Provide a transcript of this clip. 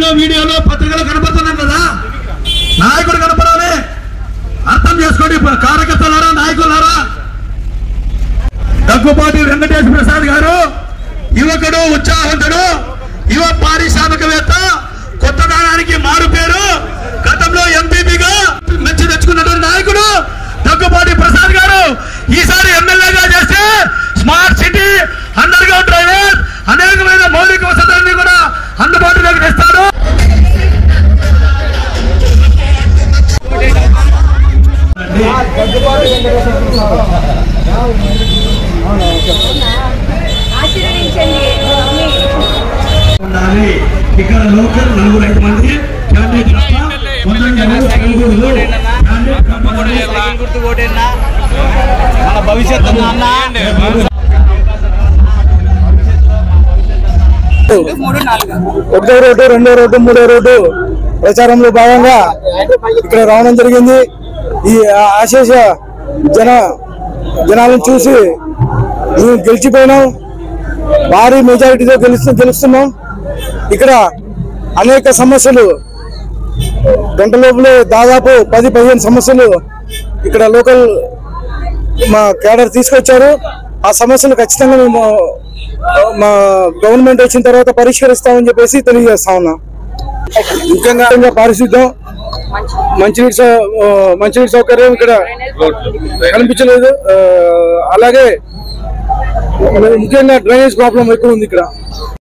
టీవీలో వీడియోలో పత్రికలో కనపడుతున్నాం కదా నాయకుడు కనపడాలి అర్థం చేసుకోండి ఇప్పుడు కార్యకర్తలారా నాయకులారా దగ్గుపాటి వెంకటేష్ ప్రసాద్ గారు యువకుడు ఉత్సాహవంతుడు యువ పారిశ్రామికవేత్త కొత్తదనానికి మారు పేరు గతంలో ఎంపీపీగా మెచ్చి తెచ్చుకున్నటువంటి నాయకుడు దగ్గుపాటి ప్రసాద్ గారు ఈసారి ఎమ్మెల్యేగా చేస్తే smart city underground drainage అనేకమైన మౌలిక వసతులన్నీ కూడా అందుబాటులోకి తెస్తారు ఆశీర్వదించండి మీ ఉండాలి ఇక్కడ లోకల్ నలుగురు ఐదు మంది క్యాండిడేట్ తప్ప కొందరు ఎవరు తిరగకూడదు. క్యాండిడేట్ కంపల్సరీ మన భవిష్యత్తు నాన్న ఒకటో రోడ్డు రెండో రోడ్డు మూడో రోడ్డు ప్రచారంలో భాగంగా ఇక్కడ రావడం జరిగింది ఈ ఆ- ఆశేష జన జనాలను చూసి మేము గెలిచిపోయినాం భారీ మెజారిటీతో గెలుస్తూ గెలుస్తున్నాం ఇక్కడ అనేక సమస్యలు గంట లోపలే దాదాపు పది పదిహేను సమస్యలు ఇక్కడ లోకల్ మా కేడర్ తీసుకొచ్చారు ఆ సమస్యలు ఖచ్చితంగా మేము మా గవర్నమెంట్ వచ్చిన తర్వాత పరిష్కరిస్తామని చెప్పేసి తెలియజేస్తా ఉన్నా ముఖ్యంగా ముఖ్యంగా పారిశుద్ధ్యం మంచినీటి సౌ- ఆ, మంచినీటి సౌకర్యం ఇక్కడ కనిపించలేదు ఆ, అలాగే ముఖ్యంగా డ్రైనేజ్ ప్రాబ్లం ఎక్కువ ఉంది ఇక్కడ